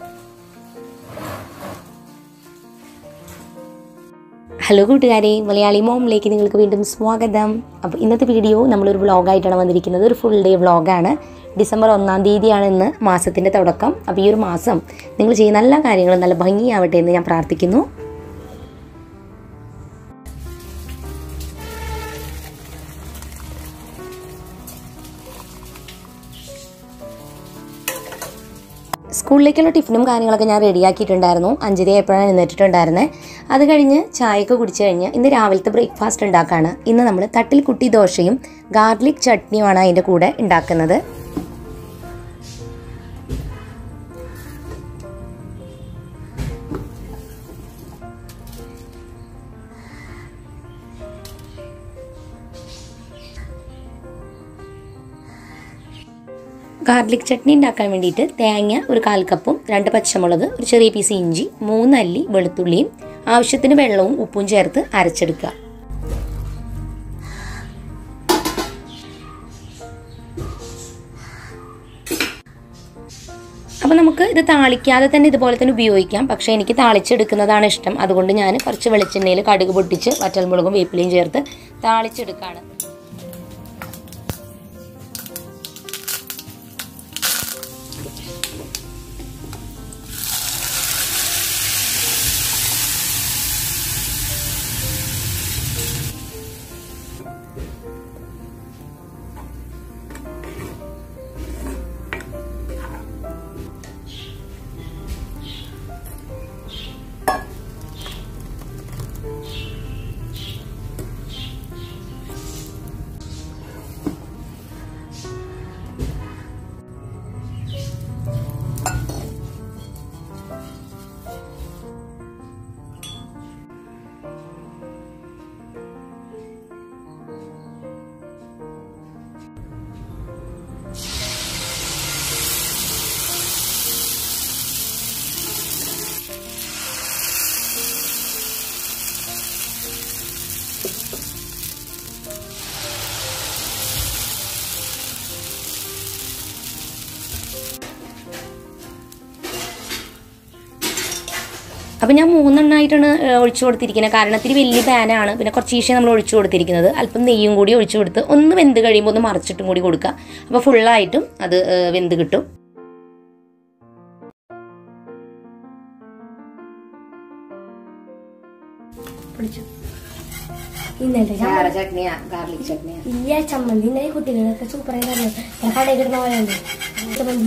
hello കൂട്ടുകാരെ മലയാളി മോമിലേക്ക് നിങ്ങൾക്ക് വീണ്ടും സ്വാഗതം അപ്പോൾ ഇന്നത്തെ വീഡിയോ നമ്മളൊരു വ്ളോഗായിട്ടാണ് വന്നിരിക്കുന്നത് ഒരു ഫുൾ ഡേ വ്ളോഗാണ് ഡിസംബർ ഒന്നാം തീയതിയാണ് ഇന്ന് മാസത്തിൻ്റെ തുടക്കം അപ്പോൾ ഈ ഒരു മാസം നിങ്ങൾ ചെയ്യുന്ന എല്ലാ കാര്യങ്ങളും നല്ല ഭംഗിയാവട്ടെ എന്ന് ഞാൻ പ്രാർത്ഥിക്കുന്നു സ്കൂളിലേക്കുള്ള ടിഫിനും കാര്യങ്ങളൊക്കെ ഞാൻ റെഡിയാക്കിയിട്ടുണ്ടായിരുന്നു അഞ്ചര ആയപ്പോഴാണ് എഴുന്നേറ്റിട്ടുണ്ടായിരുന്നത് അത് കഴിഞ്ഞ് ചായയൊക്കെ കുടിച്ചു കഴിഞ്ഞ് ഇന്ന് രാവിലത്തെ ബ്രേക്ക്ഫാസ്റ്റ് ഉണ്ടാക്കുകയാണ് ഇന്ന് നമ്മൾ തട്ടിൽ കുട്ടി ദോശയും ഗാർലിക് ചട്നിയുമാണ് അതിൻ്റെ കൂടെ ഉണ്ടാക്കുന്നത് ഗാർലിക് ചട്നി ഉണ്ടാക്കാൻ വേണ്ടിയിട്ട് തേങ്ങ ഒരു കാൽ കപ്പും രണ്ട് പച്ചമുളക് ഒരു ചെറിയ പീസ് ഇഞ്ചി മൂന്ന് അല്ലി വെളുത്തുള്ളിയും ആവശ്യത്തിന് വെള്ളവും ഉപ്പും ചേർത്ത് അരച്ചെടുക്കുക അപ്പോൾ നമുക്ക് ഇത് താളിക്കാതെ തന്നെ ഇതുപോലെ തന്നെ ഉപയോഗിക്കാം പക്ഷേ എനിക്ക് താളിച്ചെടുക്കുന്നതാണ് ഇഷ്ടം അതുകൊണ്ട് ഞാൻ കുറച്ച് വെളിച്ചെണ്ണയിൽ കടുക് പൊട്ടിച്ച് വറ്റൽമുളകും വേപ്പിലയും ചേർത്ത് താളിച്ചെടുക്കുകയാണ് അപ്പോൾ ഞാൻ മൂന്നെണ്ണമായിട്ടാണ് ഏഹ്, ഒഴിച്ചു കൊടുത്തിരിക്കുന്നത് കാരണം ഇത്തിരി വലിയ പാനാണ് പിന്നെ കുറച്ച് ഈശ നമ്മൾ ഒഴിച്ചു കൊടുത്തിരിക്കുന്നത് അല്പം നെയ്യും കൂടി ഒഴിച്ചു കൊടുത്ത് ഒന്ന് വെന്ത് കഴിയുമ്പോൾ ഒന്ന് മറിച്ചിട്ടും കൂടി കൊടുക്കുക അപ്പോൾ ഫുള്ളായിട്ടും അത് ഏഹ്, വെന്ത് കിട്ടും ഇന്നലെ ചമ്മ- ചട്നിയാ ഗാർലിക് ചട്നിയാ ഇല്ല ചമ്മന്തി ഇന്നലെ കുട്ടികളൊക്കെ സൂപ്പറായി പറഞ്ഞു ഞാൻ കടയിൽ കിടന്ന പോലെയുണ്ട് ചമ്മന്തി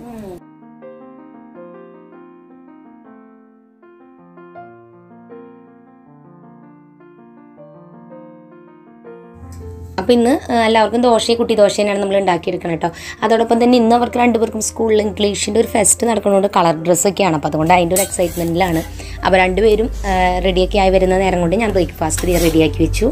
അപ്പോൾ ഇന്ന് ഏഹ്, എല്ലാവർക്കും ദോശയും കുട്ടി ദോശ തന്നെയാണ് നമ്മൾ ഉണ്ടാക്കിയെടുക്കണം കേട്ടോ അതോടൊപ്പം തന്നെ ഇന്ന് അവർക്ക് രണ്ടുപേർക്കും സ്കൂളിൽ ഇംഗ്ലീഷിൻ്റെ ഒരു ഫെസ്റ്റ് നടക്കുന്നതുകൊണ്ട് കളർ ഡ്രസ്സൊക്കെയാണ് അപ്പോൾ അതുകൊണ്ട് അതിൻ്റെ ഒരു എക്സൈറ്റ്മെൻറ്റിലാണ് അപ്പോൾ രണ്ടുപേരും ഏഹ്, റെഡിയൊക്കെ ആയി വരുന്ന നേരം കൊണ്ട് ഞാൻ ബ്രേക്ക്ഫാസ്റ്റ് റെഡിയാക്കി വെച്ചു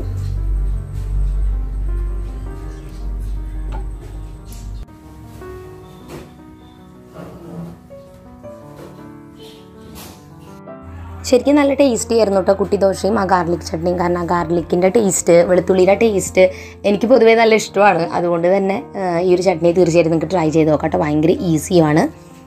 ശരിക്കും നല്ല ടേസ്റ്റി ആയിരുന്നു കേട്ടോ കുട്ടി ദോശയും ആ ഗാർലിക് ചട്നിയും കാരണം ആ ഗാർലിക്കിൻ്റെ ടേസ്റ്റ് വെളുത്തുള്ളിയുടെ ടേസ്റ്റ് എനിക്ക് പൊതുവേ നല്ല ഇഷ്ടമാണ് അതുകൊണ്ട് തന്നെ ആ, ഈ ഒരു ചട്നി തീർച്ചയായിട്ടും നിങ്ങൾക്ക് ട്രൈ ചെയ്ത് നോക്കാം കേട്ടോ ഭയങ്കര ഈസിയാണ്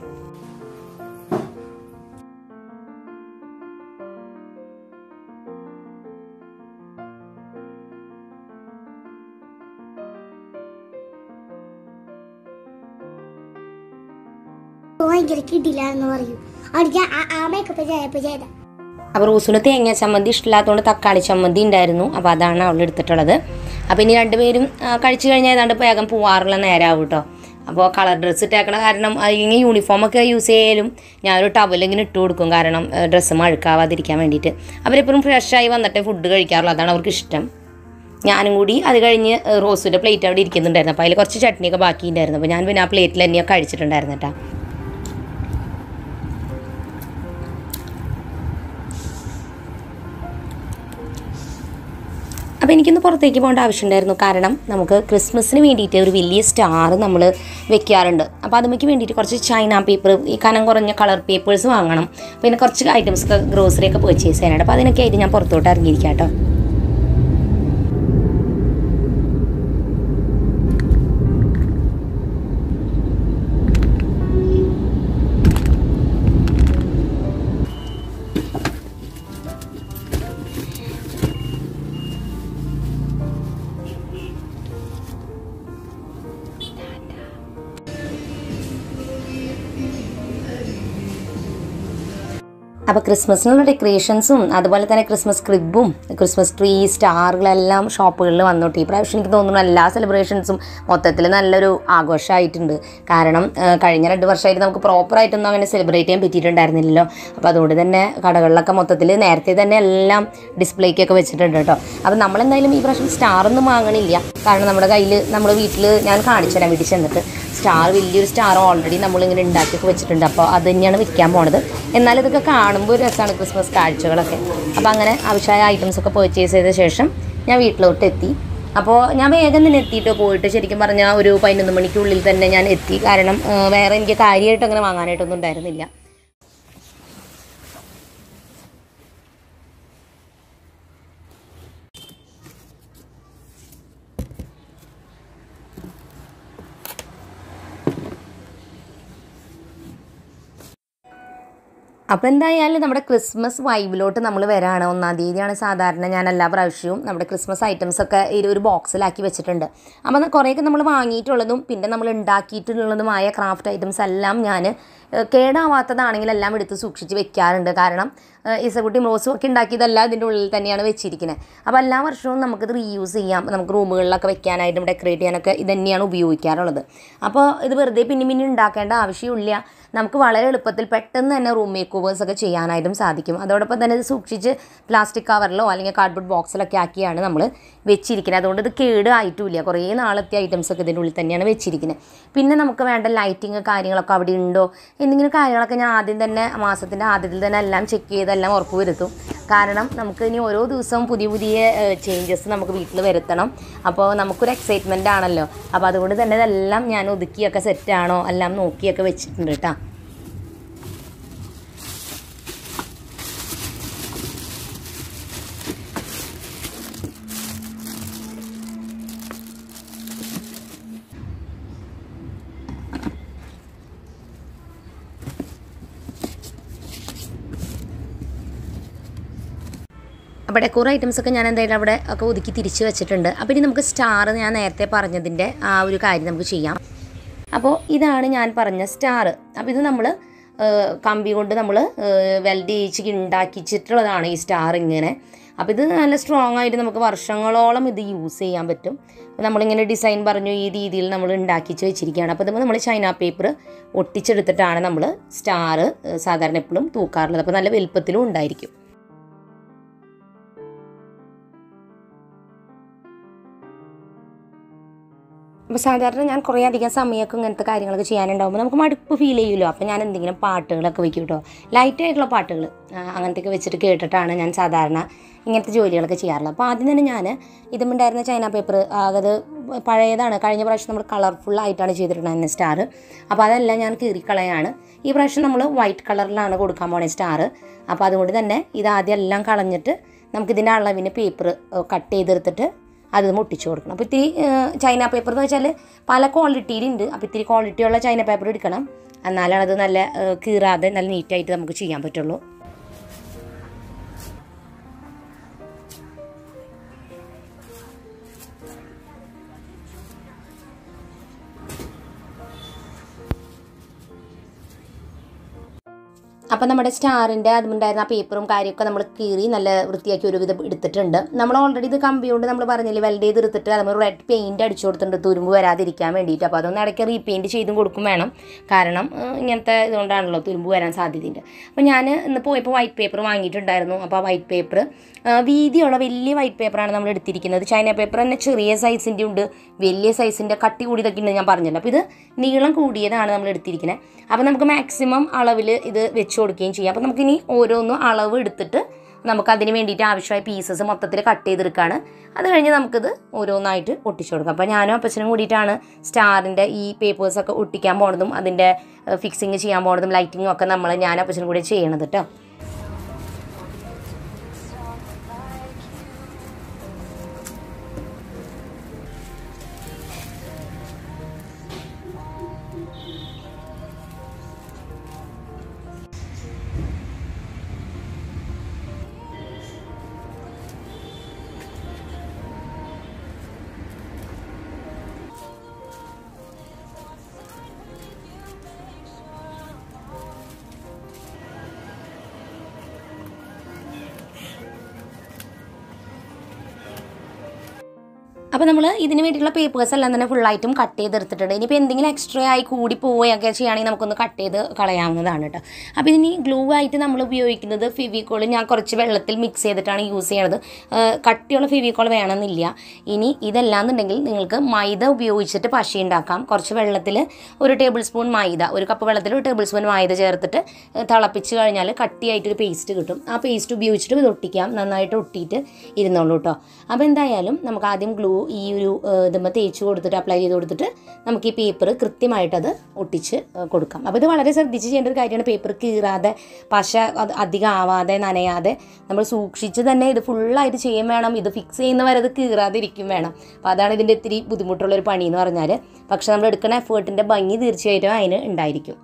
ഭയങ്കര കിട്ടില്ല എന്ന് പറയും അവിടെ ആ മേക്കപ്പ് ചെയ്തപ്പോ ചെയ്ത അപ്പോൾ റോസിന് തേങ്ങ ചമ്മന്തി ഇഷ്ടമില്ലാത്തതുകൊണ്ട് തക്കാളി ചമ്മന്തി ഉണ്ടായിരുന്നു അപ്പോൾ അതാണ് അവൾ എടുത്തിട്ടുള്ളത് അപ്പോൾ ഇനി രണ്ടുപേരും ആ, കഴിച്ചു കഴിഞ്ഞാൽ ഏതാണ്ട് വേഗം പോവാറുള്ള നേരമാവും കേട്ടോ അപ്പോൾ കളർ ഡ്രസ്സ് ഇട്ടേക്കണ കാരണം അല്ലെങ്കിൽ യൂണിഫോമൊക്കെ യൂസ് ചെയ്യലും ഞാനൊരു ടവൽ ഇങ്ങനെ ഇട്ട് കൊടുക്കും കാരണം ഡ്രസ്സ് മഴുക്കാവാതിരിക്കാൻ വേണ്ടിയിട്ട് അവരെപ്പോഴും ഫ്രഷായി വന്നിട്ടേ ഫുഡ് കഴിക്കാറുള്ളൂ അതാണ് അവർക്ക് ഇഷ്ടം ഞാനും കൂടി അത് കഴിഞ്ഞ് റോസിൻ്റെ പ്ലേറ്റ് അവിടെ ഇരിക്കുന്നുണ്ടായിരുന്നു അപ്പോൾ അതിൽ കുറച്ച് ചട്നിയൊക്കെ ബാക്കിയുണ്ടായിരുന്നു അപ്പോൾ ഞാൻ പിന്നെ ആ പ്ലേറ്റിൽ തന്നെയാണ് കഴിച്ചിട്ടുണ്ടായിരുന്നു കേട്ടോ അപ്പോൾ എനിക്കൊന്ന് പുറത്തേക്ക് പോകേണ്ട ആവശ്യമുണ്ടായിരുന്നു കാരണം നമുക്ക് ക്രിസ്മസിന് വേണ്ടിയിട്ട് ഒരു വലിയ സ്റ്റാർ നമ്മൾ വെക്കാറുണ്ട് അപ്പോൾ അതുമ്മയ്ക്ക് വേണ്ടിയിട്ട് കുറച്ച് ചൈന പേപ്പർ ഈ കനം കുറഞ്ഞ കളർ പേപ്പേഴ്സ് വാങ്ങണം പിന്നെ കുറച്ച് ഐറ്റംസ് ഒക്കെ ഗ്രോസറി ഒക്കെ പർച്ചേസ് ചെയ്യാനായിട്ട് അപ്പോൾ അതിനൊക്കെ ആയിട്ട് ഞാൻ പുറത്തോട്ട് ഇറങ്ങിയിരിക്കാം കേട്ടോ അപ്പോൾ ക്രിസ്മസിനുള്ള ഡെക്കറേഷൻസും അതുപോലെ തന്നെ ക്രിസ്മസ് ക്രിബും ക്രിസ്മസ് ട്രീ സ്റ്റാറുകളെല്ലാം ഷോപ്പുകളിൽ വന്നോട്ടെ ഈ പ്രാവശ്യം എനിക്ക് തോന്നുന്നു എല്ലാ സെലിബ്രേഷൻസും മൊത്തത്തിൽ നല്ലൊരു ആഘോഷമായിട്ടുണ്ട് കാരണം ആ, കഴിഞ്ഞ രണ്ട് വർഷമായിട്ട് നമുക്ക് പ്രോപ്പറായിട്ടൊന്നും അങ്ങനെ സെലിബ്രേറ്റ് ചെയ്യാൻ പറ്റിയിട്ടുണ്ടായിരുന്നില്ലല്ലോ അപ്പോൾ അതുകൊണ്ട് തന്നെ കടകളിലൊക്കെ മൊത്തത്തിൽ നേരത്തെ തന്നെ എല്ലാം ഡിസ്പ്ലേക്കൊക്കെ വെച്ചിട്ടുണ്ട് കേട്ടോ അപ്പോൾ നമ്മളെന്തായാലും ഈ പ്രാവശ്യം സ്റ്റാറൊന്നും വാങ്ങണില്ല കാരണം നമ്മുടെ കയ്യിൽ നമ്മൾ വീട്ടിൽ ഞാൻ കാണിച്ചു തരാം വീട്ടിൽ ചെന്നിട്ട് സ്റ്റാർ വലിയൊരു സ്റ്റാർ ഓൾറെഡി നമ്മളിങ്ങനെ ഉണ്ടാക്കിയൊക്കെ വെച്ചിട്ടുണ്ട് അപ്പോൾ അത് തന്നെയാണ് വിൽക്കാൻ പോണത് എന്നാൽ ഇതൊക്കെ കാണുമ്പോൾ ഒരു രസമാണ് ക്രിസ്മസ് കാഴ്ചകളൊക്കെ അപ്പോൾ അങ്ങനെ ആവശ്യമായ ഐറ്റംസ് ഒക്കെ പർച്ചേസ് ചെയ്ത ശേഷം ഞാൻ വീട്ടിലോട്ട് എത്തി അപ്പോൾ ഞാൻ വേഗം തന്നെ എത്തിയിട്ട് പോയിട്ട് ശരിക്കും പറഞ്ഞാൽ ഒരു പതിനൊന്ന് മണിക്കുള്ളിൽ തന്നെ ഞാൻ എത്തി കാരണം ആ, വേറെ എനിക്ക് കാര്യമായിട്ട് അങ്ങനെ വാങ്ങാനായിട്ടൊന്നും ഉണ്ടായിരുന്നില്ല അപ്പോൾ എന്തായാലും നമ്മുടെ ക്രിസ്മസ് വൈബിലോട്ട് നമ്മൾ വരാണ് ഒന്നാം തീയതിയാണ് സാധാരണ ഞാൻ എല്ലാ പ്രാവശ്യവും നമ്മുടെ ക്രിസ്മസ് ഐറ്റംസ് ഒക്കെ ഈ ഒരു ബോക്സിലാക്കി വെച്ചിട്ടുണ്ട് അപ്പോൾ അത് കുറേയൊക്കെ നമ്മൾ വാങ്ങിയിട്ടുള്ളതും പിന്നെ നമ്മൾ ഉണ്ടാക്കിയിട്ടുള്ളതുമായ ക്രാഫ്റ്റ് ഐറ്റംസ് എല്ലാം ഞാൻ ഏഹ്, കേടാവാത്തതാണെങ്കിൽ എല്ലാം എടുത്ത് സൂക്ഷിച്ച് വെക്കാറുണ്ട് കാരണം ഏഹ്, ഇസക്കുട്ടി റോസും ഒക്കെ ഉണ്ടാക്കിയതെല്ലാം ഇതിൻ്റെ ഉള്ളിൽ തന്നെയാണ് വെച്ചിരിക്കുന്നത് അപ്പോൾ എല്ലാ വർഷവും നമുക്കിത് റീയൂസ് ചെയ്യാം നമുക്ക് റൂമുകളിലൊക്കെ വെക്കാനായിട്ടും ഡെക്കറേറ്റ് ചെയ്യാനൊക്കെ ഇത് തന്നെയാണ് ഉപയോഗിക്കാറുള്ളത് അപ്പോൾ ഇത് വെറുതെ പിന്നെ പിന്നെ ഉണ്ടാക്കേണ്ട ആവശ്യമില്ല നമുക്ക് വളരെ എളുപ്പത്തിൽ പെട്ടെന്ന് തന്നെ റൂം മേക്ക് ഓവേഴ്സ് ഒക്കെ ചെയ്യാനായിട്ടും സാധിക്കും അതോടൊപ്പം തന്നെ ഇത് സൂക്ഷിച്ച് പ്ലാസ്റ്റിക് കവറിലോ അല്ലെങ്കിൽ കാർഡ്ബോർഡ് ബോക്സിലൊക്കെ ആക്കിയാണ് നമ്മൾ വെച്ചിരിക്കുന്നത് അതുകൊണ്ട് ഇത് കേട് ആയിട്ടുമില്ല കുറേ നാളത്തെ ഐറ്റംസ് ഒക്കെ ഇതിൻ്റെ ഉള്ളിൽ തന്നെയാണ് വെച്ചിരിക്കുന്നത് പിന്നെ നമുക്ക് വേണ്ട ലൈറ്റിങ് കാര്യങ്ങളൊക്കെ അവിടെ ഉണ്ടോ എന്തെങ്കിലും കാര്യങ്ങളൊക്കെ ഞാൻ ആദ്യം തന്നെ മാസത്തിൻ്റെ ആദ്യത്തിൽ തന്നെ എല്ലാം ചെക്ക് ചെയ്തെല്ലാം ഉറപ്പ് വരുത്തും കാരണം നമുക്ക് ഇനി ഓരോ ദിവസവും പുതിയ പുതിയ ചേഞ്ചസ് നമുക്ക് വീട്ടിൽ വരുത്തണം അപ്പോൾ നമുക്കൊരു എക്സൈറ്റ്മെൻ്റ് ആണല്ലോ അപ്പോൾ അതുകൊണ്ട് തന്നെ ഇതെല്ലാം ഞാൻ ഒതുക്കിയൊക്കെ സെറ്റാണോ എല്ലാം നോക്കിയൊക്കെ വെച്ചിട്ടുണ്ട് കേട്ടോ അപ്പോൾ ഡെക്കോർ ഐറ്റംസ് ഒക്കെ ഞാൻ എന്തായാലും അവിടെ ഒക്കെ ഒതുക്കി തിരിച്ച് വെച്ചിട്ടുണ്ട് അപ്പോൾ ഇനി നമുക്ക് സ്റ്റാർ ഞാൻ നേരത്തെ പറഞ്ഞതിൻ്റെ ആ ഒരു കാര്യം നമുക്ക് ചെയ്യാം അപ്പോൾ ഇതാണ് ഞാൻ പറഞ്ഞ സ്റ്റാർ അപ്പോൾ ഇത് നമ്മൾ കമ്പി കൊണ്ട് നമ്മൾ വെൽഡ് ചെയ്യിച്ച് ഉണ്ടാക്കിച്ചിട്ടുള്ളതാണ് ഈ സ്റ്റാർ ഇങ്ങനെ അപ്പോൾ ഇത് നല്ല സ്ട്രോങ് ആയിട്ട് നമുക്ക് വർഷങ്ങളോളം ഇത് യൂസ് ചെയ്യാൻ പറ്റും അപ്പോൾ നമ്മളിങ്ങനെ ഡിസൈൻ പറഞ്ഞു ഈ രീതിയിൽ നമ്മൾ ഉണ്ടാക്കിച്ച് വെച്ചിരിക്കുകയാണ് അപ്പോൾ ഇത് നമ്മൾ ചൈന പേപ്പർ ഒട്ടിച്ചെടുത്തിട്ടാണ് നമ്മൾ സ്റ്റാർ സാധാരണ എപ്പോഴും തൂക്കാറുള്ളത് അപ്പോൾ നല്ല വലുപ്പത്തിലും ഉണ്ടായിരിക്കും അപ്പോൾ സാധാരണ ഞാൻ കുറേ അധികം സമയമൊക്കെ ഇങ്ങനത്തെ കാര്യങ്ങളൊക്കെ ചെയ്യാനുണ്ടാകുമ്പോൾ നമുക്ക് മടുപ്പ് ഫീൽ ചെയ്യുമല്ലോ അപ്പോൾ ഞാൻ എന്തെങ്കിലും പാട്ടുകളൊക്കെ വെക്കും കേട്ടോ ലൈറ്റായിട്ടുള്ള പാട്ടുകൾ അങ്ങനത്തെയൊക്കെ വെച്ചിട്ട് കേട്ടിട്ടാണ് ഞാൻ സാധാരണ ഇങ്ങനത്തെ ജോലികളൊക്കെ ചെയ്യാറുള്ളത് അപ്പോൾ ആദ്യം തന്നെ ഞാൻ ഇതുമുണ്ടായിരുന്ന ചൈന പേപ്പർ അത് പഴയതാണ് കഴിഞ്ഞ പ്രാവശ്യം നമ്മൾ കളർഫുൾ ആയിട്ടാണ് ചെയ്തിട്ടുണ്ടായിരുന്നത് സ്റ്റാർ അപ്പോൾ അതെല്ലാം ഞാൻ കീറിക്കളയാണ് ഈ പ്രാവശ്യം നമ്മൾ വൈറ്റ് കളറിലാണ് കൊടുക്കാൻ പോണേ സ്റ്റാർ അപ്പോൾ അതുകൊണ്ട് തന്നെ ഇത് ആദ്യം എല്ലാം കളഞ്ഞിട്ട് നമുക്കിതിൻ്റെ അളവിന് പേപ്പർ കട്ട് ചെയ്തെടുത്തിട്ട് അത് മുട്ടിച്ചു കൊടുക്കണം അപ്പോൾ ഇത്തിരി ഏഹ്, ചൈന പേപ്പർ എന്ന് വെച്ചാൽ പല ക്വാളിറ്റിയിലുണ്ട് അപ്പോൾ ഇത്തിരി ക്വാളിറ്റിയുള്ള ചൈന പേപ്പർ എടുക്കണം എന്നാലാണ് അത് നല്ല ഏഹ്, കീറാതെ നല്ല നീറ്റായിട്ട് നമുക്ക് ചെയ്യാൻ പറ്റുള്ളൂ അപ്പോൾ നമ്മുടെ സ്റ്റാറിൻ്റെ അതുണ്ടായിരുന്ന ആ പേപ്പറും കാര്യമൊക്കെ നമ്മൾ കീറി നല്ല വൃത്തിയാക്കി ഒരുവിധം എടുത്തിട്ടുണ്ട് നമ്മൾ ഓൾറെഡി ഇത് കമ്പി കൊണ്ട് നമ്മൾ പറഞ്ഞില്ലേ വെൽഡ് ചെയ്ത് എടുത്തിട്ട് നമ്മൾ റെഡ് പെയിൻറ്റ് അടിച്ചു കൊടുത്തിട്ടുണ്ട് തുരുമ്പ് വരാതിരിക്കാൻ വേണ്ടിയിട്ട് അപ്പോൾ അതൊന്ന് ഇടയ്ക്ക് റീപെയിൻറ്റ് ചെയ്തും കൊടുക്കും വേണം കാരണം ഏഹ്, ഇങ്ങനത്തെ ഇതുകൊണ്ടാണല്ലോ തുരുമ്പ് വരാൻ സാധ്യതയുണ്ട് അപ്പോൾ ഞാൻ ഇന്ന് പോയപ്പോൾ വൈറ്റ് പേപ്പർ വാങ്ങിയിട്ടുണ്ടായിരുന്നു അപ്പോൾ ആ വൈറ്റ് പേപ്പർ വീതിയുള്ള വലിയ വൈറ്റ് പേപ്പറാണ് നമ്മൾ എടുത്തിരിക്കുന്നത് ചൈന പേപ്പർ തന്നെ ചെറിയ സൈസിൻ്റെ ഉണ്ട് വലിയ സൈസിൻ്റെ കട്ടി കൂടിയതൊക്കെ ഉണ്ട് ഞാൻ പറഞ്ഞല്ലോ അപ്പോൾ ഇത് നീളം കൂടിയതാണ് നമ്മൾ എടുത്തിരിക്കുന്നത് അപ്പോൾ നമുക്ക് മാക്സിമം അളവിൽ ഇത് വെച്ച് കൊടുക്കുകയും ചെയ്യാം അപ്പോൾ നമുക്കിനി ഓരോന്നും അളവ് എടുത്തിട്ട് നമുക്ക് അതിന് വേണ്ടിയിട്ട് ആവശ്യമായ പീസസ് മൊത്തത്തിൽ കട്ട് ചെയ്തെടുക്കുകയാണ് അത് കഴിഞ്ഞ് നമുക്കിത് ഓരോന്നായിട്ട് ഒട്ടിച്ചു കൊടുക്കാം അപ്പോൾ ഞാനും അപ്പച്ചനും കൂടിയിട്ടാണ് സ്റ്റാറിൻ്റെ ഈ പേപ്പേഴ്സൊക്കെ ഒട്ടിക്കാൻ പോണതും അതിൻ്റെ ഫിക്സിങ് ചെയ്യാൻ പോണതും ലൈറ്റിങ്ങും ഒക്കെ നമ്മൾ ഞാൻ അപ്പച്ചനും കൂടി ചെയ്യണത് കേട്ടോ അപ്പോൾ നമ്മൾ ഇതിന് വേണ്ടിയിട്ടുള്ള പേപ്പേഴ്സ് എല്ലാം തന്നെ ഫുള്ളായിട്ടും കട്ട് ചെയ്തെടുത്തിട്ടുണ്ട് ഇനിയിപ്പോൾ എന്തെങ്കിലും എക്സ്ട്രാ ആയി കൂടി പോവുകയൊക്കെ ചെയ്യുകയാണെങ്കിൽ നമുക്കൊന്ന് കട്ട് ചെയ്ത് കളയാവുന്നതാണ് കേട്ടോ അപ്പോൾ ഇതിന് ഗ്ലൂ ആയിട്ട് നമ്മൾ ഉപയോഗിക്കുന്നത് ഫിവിക്കോൾ ഞാൻ കുറച്ച് വെള്ളത്തിൽ മിക്സ് ചെയ്തിട്ടാണ് യൂസ് ചെയ്യണത് ആ, കട്ടിയുള്ള ഫിവിക്കോൾ വേണമെന്നില്ല ഇനി ഇതല്ലാന്നുണ്ടെങ്കിൽ നിങ്ങൾക്ക് മൈദ ഉപയോഗിച്ചിട്ട് പശ ഉണ്ടാക്കാം കുറച്ച് വെള്ളത്തിൽ ഒരു ടേബിൾ സ്പൂൺ മൈദ ഒരു കപ്പ് വെള്ളത്തിൽ ഒരു ടേബിൾ സ്പൂൺ മൈദ ചേർത്തിട്ട് തിളപ്പിച്ച് കഴിഞ്ഞാൽ കട്ടിയായിട്ടൊരു പേസ്റ്റ് കിട്ടും ആ പേസ്റ്റ് ഉപയോഗിച്ചിട്ട് ഇത് ഒട്ടിക്കാം നന്നായിട്ട് ഒട്ടിയിട്ട് ഇരുന്നോളൂ കേട്ടോ അപ്പോൾ എന്തായാലും നമുക്ക് ആദ്യം ഗ്ലൂ ഈ ഒരു ഇതുമ്പോൾ തേച്ച് കൊടുത്തിട്ട് അപ്ലൈ ചെയ്ത് കൊടുത്തിട്ട് നമുക്ക് ഈ പേപ്പർ കൃത്യമായിട്ട് അത് ഒട്ടിച്ച് ഏഹ്, കൊടുക്കാം അപ്പോൾ ഇത് വളരെ ശ്രദ്ധിച്ച് ചെയ്യേണ്ട ഒരു കാര്യമാണ് പേപ്പർ കീറാതെ പശ അത് അധികം ആവാതെ നനയാതെ നമ്മൾ സൂക്ഷിച്ച് തന്നെ ഇത് ഫുള്ളായിട്ട് ചെയ്യും വേണം ഇത് ഫിക്സ് ചെയ്യുന്ന വരെ അത് കീറാതെ ഇരിക്കും വേണം അപ്പോൾ അതാണ് ഇതിൻ്റെ ഇത്തിരി ബുദ്ധിമുട്ടുള്ളൊരു പണി എന്ന് പറഞ്ഞാൽ പക്ഷെ നമ്മൾ എടുക്കുന്ന എഫേർട്ടിൻ്റെ ഭംഗി തീർച്ചയായിട്ടും അതിന് ഉണ്ടായിരിക്കും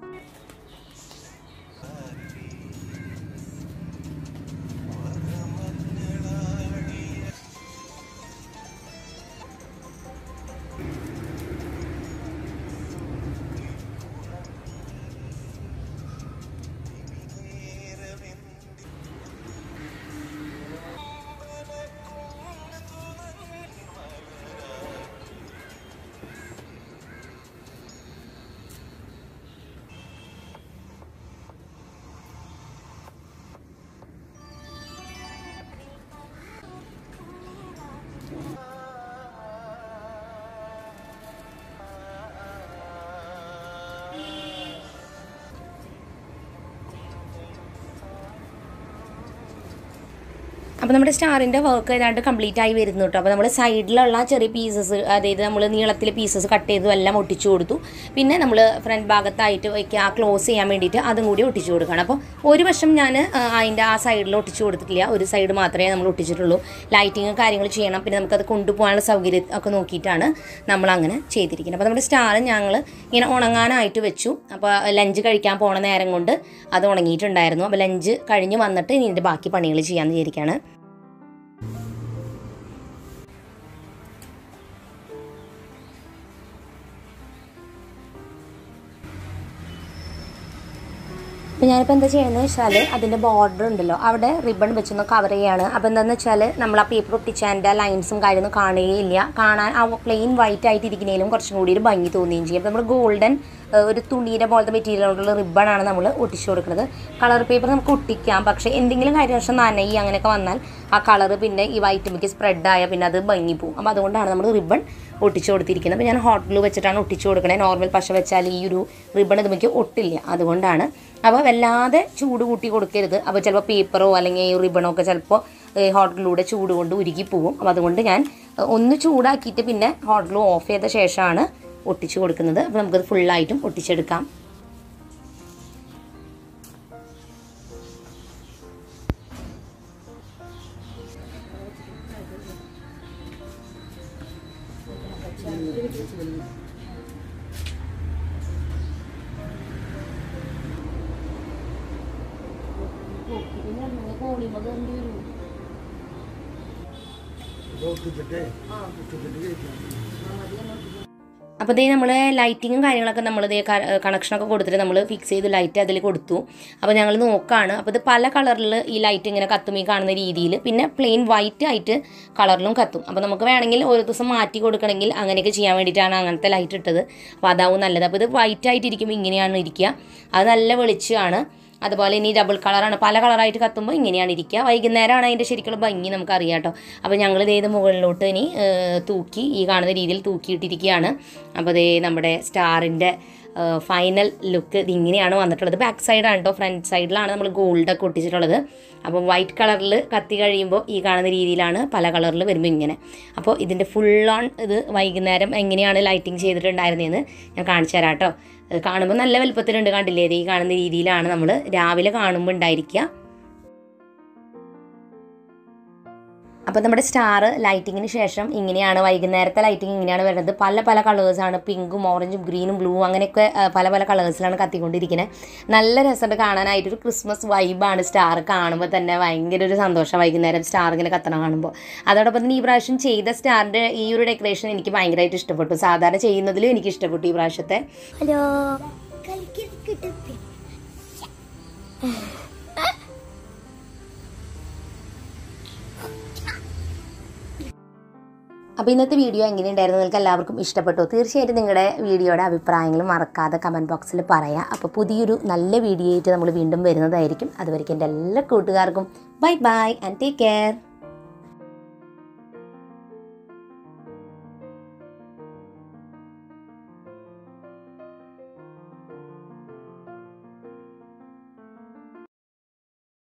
അപ്പോൾ നമ്മുടെ സ്റ്റാറിൻ്റെ വർക്ക് ഏതാണ്ട് കംപ്ലീറ്റ് ആയി വരുന്നു കേട്ടോ അപ്പോൾ നമ്മൾ സൈഡിലുള്ള ചെറിയ പീസസ് അതായത് നമ്മൾ നീളത്തിൽ പീസസ് കട്ട് ചെയ്തു എല്ലാം ഒട്ടിച്ചു കൊടുത്തു പിന്നെ നമ്മൾ ഫ്രണ്ട് ഭാഗത്തായിട്ട് വയ്ക്കുക ക്ലോസ് ചെയ്യാൻ വേണ്ടിയിട്ട് അതും കൂടി ഒട്ടിച്ചു കൊടുക്കണം അപ്പോൾ ഒരു വശം ഞാൻ അതിൻ്റെ ആ സൈഡിൽ ഒട്ടിച്ചു കൊടുത്തിട്ടില്ല ഒരു സൈഡ് മാത്രമേ നമ്മൾ ഒട്ടിച്ചിട്ടുള്ളൂ ലൈറ്റിങ് കാര്യങ്ങൾ ചെയ്യണം പിന്നെ നമുക്കത് കൊണ്ടുപോകാനുള്ള സൗകര്യം ഒക്കെ നോക്കിയിട്ടാണ് നമ്മൾ അങ്ങനെ ചെയ്തിരിക്കുന്നത് അപ്പോൾ നമ്മുടെ സ്റ്റാർ ഞങ്ങൾ ഇങ്ങനെ ഉണങ്ങാനായിട്ട് വെച്ചു അപ്പോൾ ലഞ്ച് കഴിക്കാൻ പോണ നേരം കൊണ്ട് അത് ഉണങ്ങിയിട്ടുണ്ടായിരുന്നു അപ്പോൾ ലഞ്ച് കഴിഞ്ഞ് വന്നിട്ട് ഇനി ഇതിൻ്റെ ബാക്കി പണികൾ ചെയ്യാമെന്ന് വിചാരിക്കുകയാണ് അപ്പോൾ ഞാനിപ്പോൾ എന്താ ചെയ്യുന്നത് വെച്ചാൽ അതിൻ്റെ ബോർഡർ ഉണ്ടല്ലോ അവിടെ റിബൺ വെച്ചൊന്ന് കവർ ചെയ്യാണ് അപ്പോൾ എന്താണെന്ന് വെച്ചാൽ നമ്മൾ ആ പേപ്പർ ഒട്ടിച്ചതിൻ്റെ ലൈൻസും കാര്യമൊന്നും കാണുകയില്ല കാണാൻ ആ പ്ലെയിൻ വൈറ്റ് ആയിട്ട് ഇരിക്കുന്നതിലും കുറച്ചും കൂടി ഒരു ഭംഗി തോന്നുകയും ചെയ്യും അപ്പോൾ നമ്മൾ ഗോൾഡൻ ഒരു തുണിയുടെ പോലത്തെ മെറ്റീരിയൽ കൊണ്ടുള്ള റിബണാണ് നമ്മൾ ഒട്ടിച്ചു കൊടുക്കുന്നത് കളർ പേപ്പർ നമുക്ക് ഒട്ടിക്കാം പക്ഷേ എന്തെങ്കിലും കാരണവശാൽ നനയി അങ്ങനെയൊക്കെ വന്നാൽ ആ കളർ പിന്നെ ഈ വൈറ്റമിക്ക് സ്പ്രെഡായ പിന്നെ അത് ഭംഗി പോകും അപ്പോൾ അതുകൊണ്ടാണ് നമ്മൾ റിബൺ ഒട്ടിച്ചു കൊടുത്തിരിക്കുന്നത് അപ്പോൾ ഞാൻ ഹോട്ട് ഗ്ലൂ വെച്ചിട്ടാണ് ഒട്ടിച്ചു കൊടുക്കണത് നോർമൽ പശ വെച്ചാൽ ഈ ഒരു റിബൺ ഇതുമ്മയ്ക്ക് ഒട്ടില്ല അതുകൊണ്ടാണ് അപ്പോൾ വല്ലാതെ ചൂട് കൂട്ടി കൊടുക്കരുത് അപ്പോൾ ചിലപ്പോൾ പേപ്പറോ അല്ലെങ്കിൽ ഈ റിബണോ ഒക്കെ ചിലപ്പോൾ ഹോട്ട് ഗ്ലൂടെ ചൂട് കൊണ്ട് ഉരുകി പോകും അപ്പോൾ അതുകൊണ്ട് ഞാൻ ഏഹ്, ഒന്ന് ചൂടാക്കിയിട്ട് പിന്നെ ഹോട്ട് ഗ്ലൂ ഓഫ് ചെയ്ത ശേഷമാണ് ഒട്ടിച്ചു കൊടുക്കുന്നത് അപ്പോൾ നമുക്കത് ഫുള്ളായിട്ടും ഒട്ടിച്ചെടുക്കാം അപ്പോൾ ഇതേ നമ്മൾ ലൈറ്റിങ്ങും കാര്യങ്ങളൊക്കെ നമ്മൾ ഇതേ കണക്ഷനൊക്കെ കൊടുത്തിട്ട് നമ്മൾ ഫിക്സ് ചെയ്ത് ലൈറ്റ് അതിൽ കൊടുത്തു അപ്പോൾ ഞങ്ങൾ നോക്കുകയാണ് അപ്പോൾ ഇത് പല കളറിൽ ഈ ലൈറ്റ് ഇങ്ങനെ കത്തും ഈ കാണുന്ന രീതിയിൽ പിന്നെ പ്ലെയിൻ വൈറ്റ് ആയിട്ട് കളറിലും കത്തും അപ്പോൾ നമുക്ക് വേണമെങ്കിൽ ഓരോ ദിവസം മാറ്റി കൊടുക്കണമെങ്കിൽ അങ്ങനെയൊക്കെ ചെയ്യാൻ വേണ്ടിയിട്ടാണ് അങ്ങനത്തെ ലൈറ്റ് ഇട്ടത് അപ്പോൾ അതാവും നല്ലത് അപ്പോൾ ഇത് വൈറ്റ് ആയിട്ട് ഇരിക്കുമ്പോൾ ഇങ്ങനെയാണ് ഇരിക്കുക അത് നല്ല വെളിച്ചമാണ് അതുപോലെ ഇനി ഡബിൾ കളറാണ് പല കളറായിട്ട് കത്തുമ്പോൾ ഇങ്ങനെയാണ് ഇരിക്കുക വൈകുന്നേരമാണ് അതിൻ്റെ ശരിക്കുള്ള ഭംഗി നമുക്ക് അറിയാം കേട്ടോ അപ്പോൾ ഞങ്ങൾ ഇതേ ഇത് മുകളിലോട്ട് ഇനി ഏഹ്, തൂക്കി ഈ കാണുന്ന രീതിയിൽ തൂക്കിയിട്ടിരിക്കുകയാണ് അപ്പോൾ ഇതേ നമ്മുടെ സ്റ്റാറിൻ്റെ ഫൈനൽ ലുക്ക് ഇതിങ്ങനെയാണ് വന്നിട്ടുള്ളത് ബാക്ക് സൈഡാണ് കേട്ടോ ഫ്രണ്ട് സൈഡിലാണ് നമ്മൾ ഗോൾഡൊക്കെ ഒട്ടിച്ചിട്ടുള്ളത് അപ്പോൾ വൈറ്റ് കളറിൽ കത്തി കഴിയുമ്പോൾ ഈ കാണുന്ന രീതിയിലാണ് പല കളറിൽ വരുമ്പോൾ ഇങ്ങനെ അപ്പോൾ ഇതിൻ്റെ ഫുൾ ഓൺ ഇത് വൈകുന്നേരം എങ്ങനെയാണ് ലൈറ്റിംഗ് ചെയ്തിട്ടുണ്ടായിരുന്നതെന്ന് ഞാൻ കാണിച്ചു തരാം കേട്ടോ അത് കാണുമ്പോൾ നല്ല വലുപ്പത്തിലുണ്ട് കണ്ടില്ലേ ഇത് ഈ കാണുന്ന രീതിയിലാണ് നമ്മൾ രാവിലെ കാണുമ്പോൾ ഉണ്ടായിരിക്കുക അപ്പോൾ നമ്മുടെ സ്റ്റാർ ലൈറ്റിങ്ങിന് ശേഷം ഇങ്ങനെയാണ് വൈകുന്നേരത്തെ ലൈറ്റിംഗ് ഇങ്ങനെയാണ് വരുന്നത് പല പല കളേഴ്സാണ് പിങ്കും ഓറഞ്ചും ഗ്രീനും ബ്ലൂ അങ്ങനെയൊക്കെ ആ, പല പല കളേഴ്സിലാണ് കത്തിക്കൊണ്ടിരിക്കുന്നത് നല്ല രസമുണ്ട് കാണാനായിട്ട് ഒരു ക്രിസ്മസ് വൈബാണ് സ്റ്റാർ കാണുമ്പോൾ തന്നെ ഭയങ്കര ഒരു സന്തോഷം വൈകുന്നേരം സ്റ്റാർ ഇങ്ങനെ കത്തണം കാണുമ്പോൾ അതോടൊപ്പം തന്നെ ഈ പ്രാവശ്യം ചെയ്ത സ്റ്റാറിൻ്റെ ഈ ഒരു ഡെക്കറേഷൻ എനിക്ക് ഭയങ്കരമായിട്ട് ഇഷ്ടപ്പെട്ടു സാധാരണ ചെയ്യുന്നതിലും എനിക്ക് ഇഷ്ടപ്പെട്ടു ഈ പ്രാവശ്യത്തെ ഹലോ കളിക്ക് കിട്ടും അപ്പോൾ ഇന്നത്തെ വീഡിയോ എങ്ങനെയുണ്ടായിരുന്നു നിങ്ങൾക്ക് എല്ലാവർക്കും ഇഷ്ടപ്പെട്ടു തീർച്ചയായിട്ടും നിങ്ങളുടെ വീഡിയോയുടെ അഭിപ്രായങ്ങൾ മറക്കാതെ കമൻറ്റ് ബോക്സിൽ പറയാം അപ്പോൾ പുതിയൊരു നല്ല വീഡിയോ ആയിട്ട് നമ്മൾ വീണ്ടും വരുന്നതായിരിക്കും അതുവരെയ്ക്കും എൻ്റെ എല്ലാ കൂട്ടുകാർക്കും bye bye and take care